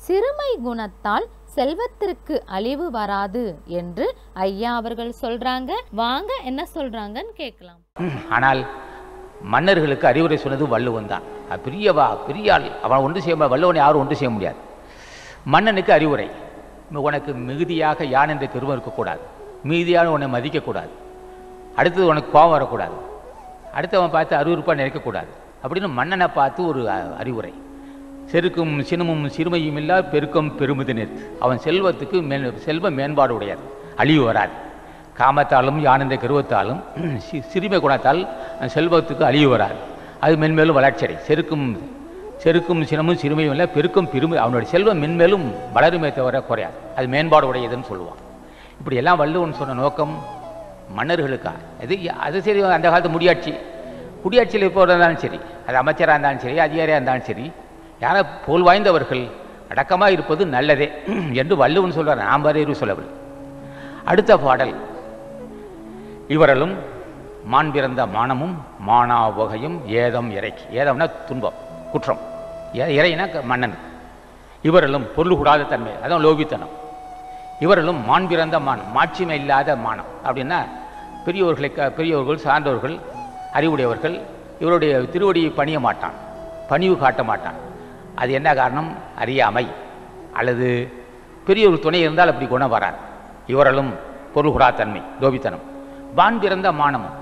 சிறுமை குணத்தால் செல்வத்திற்கு அழிவு வராது என்று ஐயா அவர்கள் சொல்றாங்க வாங்க என்ன சொல்றாங்கன்னு கேட்கலாம் ஆனால் மன்னர்களுக்கு அறிவுரை சொன்னது வள்ளுவன் தான் அது பெரியவா பெரிய ஆள் அவன் ஒன்று செய்ய முடியாது வள்ளுவனை யாரும் ஒன்று செய்ய முடியாது மன்னனுக்கு அறிவுரை உனக்கு மிகுதியாக யான் என்ற கருவம் இருக்கக்கூடாது மிகுதியாக உன்னை மதிக்கக்கூடாது அடுத்தது உனக்கு கோபம் வரக்கூடாது அடுத்தவன் பார்த்து அருவருப்பாக நினைக்கக்கூடாது அப்படின்னு மன்னனை பார்த்து ஒரு அ- அறிவுரை செருக்கும் சினமும் சிறுமையும் இல்லா பெருக்கம் பெருமிது நிறுத்து அவன் செல்வத்துக்கு மேன் செல்வ மேம்பாடு உடையது அழிவு வராது காமத்தாலும் யானந்த கருவத்தாலும் சி- சிறுமை குணத்தால் செல்வத்துக்கு அழிவு வராது அது மென்மேலும் வளர்ச்சி அடை செருக்கும் செருக்கும் சினமும் சிறுமையும் இல்லை பெருக்கும் பெருமை அவனுடைய செல்வம் மென்மேலும் வளருமே தவிர குறையாது அது மேம்பாடு உடையதுன்னு சொல்லுவான் இப்படி எல்லாம் வள்ளுவன் சொன்ன நோக்கம் மன்னர்களுக்கா இது அது சரி அந்த காலத்து முடியாட்சி குடியாட்சியில் இப்போ இருந்தாலும் சரி அது அமைச்சராக இருந்தாலும் சரி அதிகாரியாக இருந்தாலும் சரி யாரோ புகழ் வாய்ந்தவர்கள் அடக்கமாக இருப்பது நல்லதே என்று வள்ளுவன் சொல்கிறார் நாம் வரையறு சொல்லவில்லை அடுத்த பாடல் இவரலும் மான் பிறந்த மானமும் மானா வகையும் ஏதம் இறைக்கு ஏதம்னா துன்பம் குற்றம் ஏ- இறைனா க- மன்னன் இவரலும் பொருள் கூடாத தன்மை அதான் லோபித்தனம் இவர்களும் மான் பிறந்த மான் மாட்சிமை இல்லாத மானம் அப்படின்னா பெரியவர்களை க- பெரியவர்கள் சார்ந்தவர்கள் அறிவுடையவர்கள் இவருடைய திருவடியை பணிய மாட்டான் பணிவு காட்ட மாட்டான் அது என்ன காரணம் அறியாமை அல்லது பெரியவர்கள் துணை இருந்தால் அப்படி குணம் வராது இவரலும் பொருள்குடாத்தன்மை லோபித்தனம் வான் பிறந்த மானமும்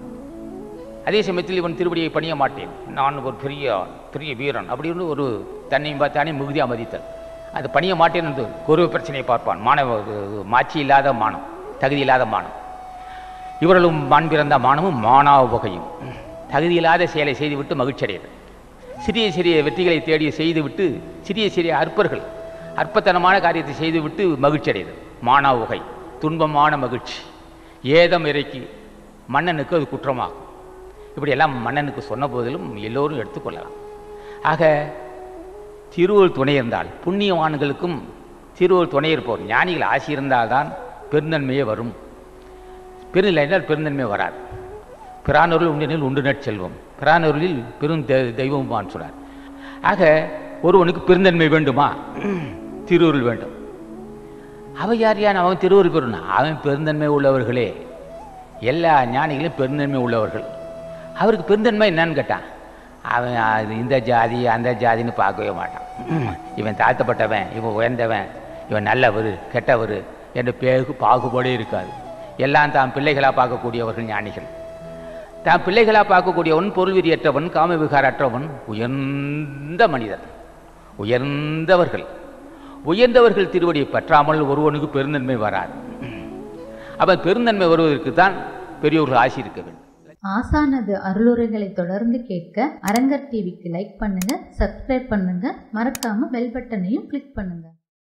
அதே சமயத்தில் இவன் திருவடியை பணிய மாட்டேன் நான் ஒரு பெரிய பெரிய வீரன் அப்படின்னு ஒரு தன்னையும் பார்த்தானே மிகுதியாக மதித்தல் அது பணிய மாட்டேன் என்று குருவ பிரச்சனையை பார்ப்பான் மாணவ இது மாட்சி இல்லாத மானம் தகுதி இல்லாத மானம் இவர்களும் மான் பிறந்த மானமும் மானா வகையும் தகுதி இல்லாத செயலை செய்துவிட்டு மகிழ்ச்சி அடையது சிறிய சிறிய வெற்றிகளை தேடி செய்துவிட்டு சிறிய சிறிய அற்பர்கள் அற்பத்தனமான காரியத்தை செய்துவிட்டு மகிழ்ச்சி அடையுது மானா உகை துன்பமான மகிழ்ச்சி ஏதம் இறைக்கு மன்னனுக்கு அது குற்றமாகும் இப்படி எல்லாம் மன்னனுக்கு சொன்ன போதிலும் எல்லோரும் எடுத்துக்கொள்ளலாம் ஆக திருவள் துணை இருந்தால் புண்ணியவான்களுக்கும் திருவள் துணை இருப்பவர் ஞானிகள் ஆசி இருந்தால்தான் பெருந்தன்மையே வரும் பெருநிலை என்றால் பெருந்தன்மை வராது பிரானொருள் உண்டெனில் உண்டு நற்செல்வம் பிரானொருளில் பெரும் தெ- தெய்வமான்னு சொல்றார் ஆக ஒருவனுக்கு பெருந்தன்மை வேண்டுமா திருவருள் வேண்டும் அவன் யார் யான் அவன் திருவருள் பெறணும் அவன் பெருந்தன்மை உள்ளவர்களே எல்லா ஞானிகளும் பெருந்தன்மை உள்ளவர்கள் அவருக்கு பெருந்தன்மை என்னன்னு கேட்டான் அவன் அது இந்த ஜாதி அந்த ஜாதின்னு பார்க்கவே மாட்டான் இவன் தாழ்த்தப்பட்டவன் இவன் உயர்ந்தவன் இவன் நல்லவர் கெட்டவர் என்ற பேருக்கு பாகுபாடே இருக்காது எல்லாம் தான் பிள்ளைகளாக பார்க்கக்கூடியவர்கள் ஞானிகள் தான் பிள்ளைகளாக பார்க்கக்கூடியவன் பொருள்வெறியற்றவன் காம விகாரற்றவன் உயர்ந்த மனிதன் உயர்ந்தவர்கள் உயர்ந்தவர்கள் திருவடியை பற்றாமல் ஒருவனுக்கு பெருந்தன்மை வராது அவன் பெருந்தன்மை வருவதற்கு தான் பெரியோர்கள் ஆசி இருக்க வேண்டும் ஆசானது அருளுரைகளை தொடர்ந்து கேட்க அரங்கர் டிவிக்கு லைக் பண்ணுங்க சப்ஸ்கிரைப் பண்ணுங்க மறக்காம பெல் பட்டனையும் கிளிக் பண்ணுங்க